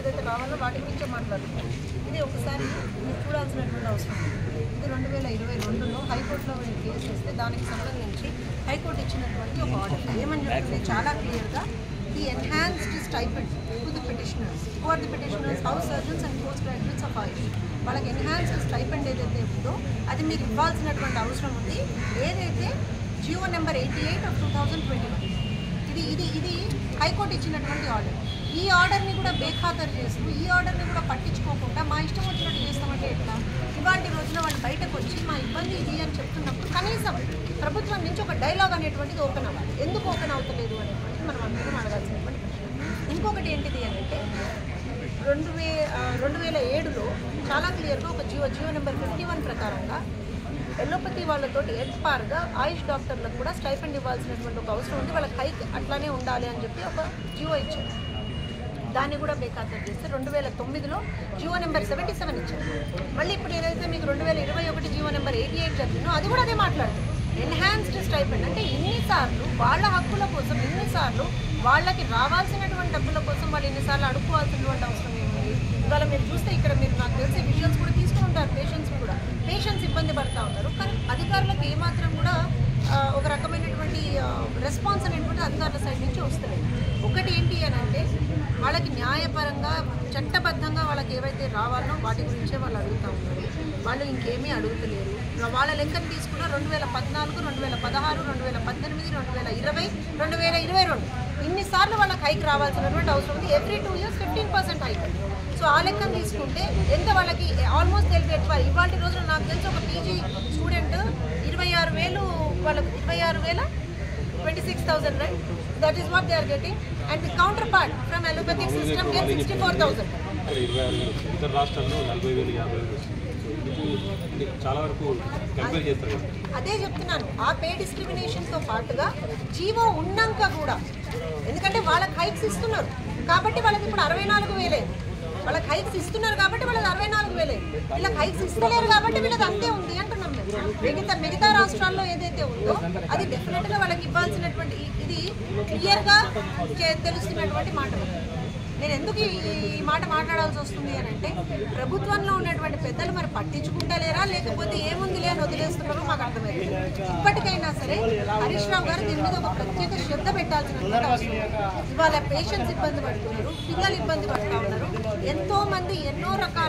ఏదైతే రావాలో వాటి గురించే మాట్లాడుతున్నాం ఇది ఒకసారి మీరు చూడాల్సినటువంటి అవసరం ఉంది. ఇది రెండు వేల ఇరవై రెండులో హైకోర్టులో వీళ్ళు కేసు వేస్తే దానికి సంబంధించి హైకోర్టు ఇచ్చినటువంటి ఒక ఆర్డర్ ఏమని చెప్తుంది చాలా క్లియర్గా the enhanced stipend to the petitioners who are the petitioners house surgeons and post graduates of AYUSH వాళ్ళకి ఎన్హాన్స్డ్ స్టైపెండ్ ఏదైతే ఉందో అది మీకు ఇవ్వాల్సినటువంటి అవసరం ఉంది ఏదైతే GO number eighty eight of two thousand twenty one ఇది ఇది ఇది హైకోర్టు ఇచ్చినటువంటి ఆర్డర్ ఈ ఆర్డర్ని కూడా బేఖాతరు చేస్తూ ఈ ఆర్డర్ని కూడా పట్టించుకోకుండా మా ఇష్టం వచ్చినట్టు చేస్తామంటే ఎట్లా ఇవాళ రోజున వాళ్ళు బయటకు వచ్చి మా ఇబ్బంది ఇది అని చెప్తున్నప్పుడు కనీసం ప్రభుత్వం నుంచి ఒక డైలాగ్ అనేటువంటిది ఓపెన్ అవ్వాలి ఎందుకు ఓపెన్ అవుతలేదు అనేటువంటిది మనం అందరం అడగాల్సినటువంటి ప్రశ్న. ఇంకొకటి ఏంటిది అని అంటే రెండు వే ఆ, రెండు వేల ఏడులో చాలా క్లియర్గా ఒక GO GO number fifty one ప్రకారంగా ఎల్లోపతి వాళ్ళతో ఎత్పార్గా ఆయుష్ డాక్టర్లకు కూడా స్టైఫండ్ ఇవ్వాల్సినటువంటి ఒక అవసరం ఉంది వాళ్ళకి హైక్ అట్లానే ఉండాలి అని చెప్పి ఒక జియో ఇచ్చారు దాన్ని కూడా బేఖాతరు చేస్తే రెండు వేల తొమ్మిదిలో జియో నెంబర్ సెవెంటీ సెవెన్ ఇచ్చారు మళ్ళీ ఇప్పుడు ఏదైతే మీకు రెండు వేల ఇరవై ఒకటి జియో నెంబర్ ఎయిటీ ఎయిట్ చదివినో అది కూడా అదే మాట్లాడుతుంది ఎన్హాన్స్డ్ స్టైపెండ్ అంటే ఇన్నిసార్లు వాళ్ళ హక్కుల కోసం ఇన్నిసార్లు వాళ్ళకి రావాల్సినటువంటి డబ్బుల కోసం వాళ్ళు ఎన్నిసార్లు అడుక్కోవాల్సినటువంటి అవసరం ఏముంది ఇవాళ మీరు చూస్తే ఇక్కడ మీరు నాకు తెలిసే విజువల్స్ కూడా తీసుకుని ఉంటారు పేషెంట్స్ కూడా పేషెంట్స్ ఇబ్బంది పడతా ఉంటారు కానీ అధికారులకు ఏమాత్రం కూడా ఆ, ఒక రకమైనటువంటి రెస్పాన్స్ అనేటువంటి అధికారుల సైడ్ నుంచి వస్తలేదు ఒకటి ఏంటి అని అంటే వాళ్ళకి న్యాయపరంగా చట్టబద్ధంగా వాళ్ళకి ఏవైతే రావాలో వాటి గురించే వాళ్ళు అడుగుతూ ఉన్నారు వాళ్ళు ఇంకేమీ అడుగుతలేరు వాళ్ళ లెక్కను తీసుకున్న రెండు వేల పద్నాలుగు రెండు వేల పదహారు రెండు వేల పద్దెనిమిది రెండు వేల ఇరవై రెండు వేల ఇరవై రెండు ఇన్నిసార్లు వాళ్ళకి హైక్ రావాల్సినటువంటి అవసరం ఉంది every two years fifteen percent hike so ఆ లెక్కను తీసుకుంటే ఎంత వాళ్ళకి ఆల్మోస్ట్ తెలిపి ఎక్కువ ఇవాళ రోజున నాకు తెలిసి ఒక పీజీ స్టూడెంట్ ఇరవై ఆరు వేలు వాళ్ళకు ఇరవై ఆరు వేల twenty six thousand right that is what they are getting and the counterpart from allopathic system get sixty four thousand ఇక్కడ ఇరవై ఆరు వేలు ఇతర రాష్ట్రాల్లో నలభై వేలు యాభై వేలు సో ఇది ఇది చాలా వరకు కంపేర్ చేస్తారు కదా అదే చెప్తున్నాను ఆ పే డిస్క్రిమినేషన్తో పాటుగా జీవో ఉన్నాక కూడా ఎందుకంటే వాళ్ళకి హైక్స్ ఇస్తున్నారు కాబట్టి వాళ్ళకి ఇప్పుడు అరవై నాలుగు వేలే వాళ్ళకి హైక్స్ ఇస్తున్నారు కాబట్టి వాళ్ళకి అరవై నాలుగు వేలే వీళ్ళకి హైక్స్ ఇస్తలేరు కాబట్టి వీళ్ళకి అంతే ఉంది అంటున్నాం మేము మిగతా మిగతా రాష్ట్రాల్లో ఏదైతే ఉందో అది డెఫినెట్గా వాళ్ళకి ఇవ్వాల్సినటువంటి ఈ- ఇది క్లియర్గా తెలుస్తున్నటువంటి మాట నేను ఎందుకు ఈ ఈ మాట మాట్లాడాల్సి వస్తుంది అని అంటే ప్రభుత్వంలో ఉన్నటువంటి పెద్దలు మరి పట్టించుకుంటలేరా లేకపోతే ఏముందిలే అని వదిలేస్తున్నారో మాకు అర్థమైంది ఇప్పటికైనా సరే హరీష్ రావు గారు దీని మీద ఒక ప్రత్యేక శ్రద్ధ పెట్టాల్సినటువంటి అవసరం ఉంది. ఇవాళ పేషెంట్స్ ఇబ్బంది పడుతున్నారు పిల్లలు ఇబ్బంది పడుతూ ఉన్నారు ఎంతో మంది ఎన్నో రకాల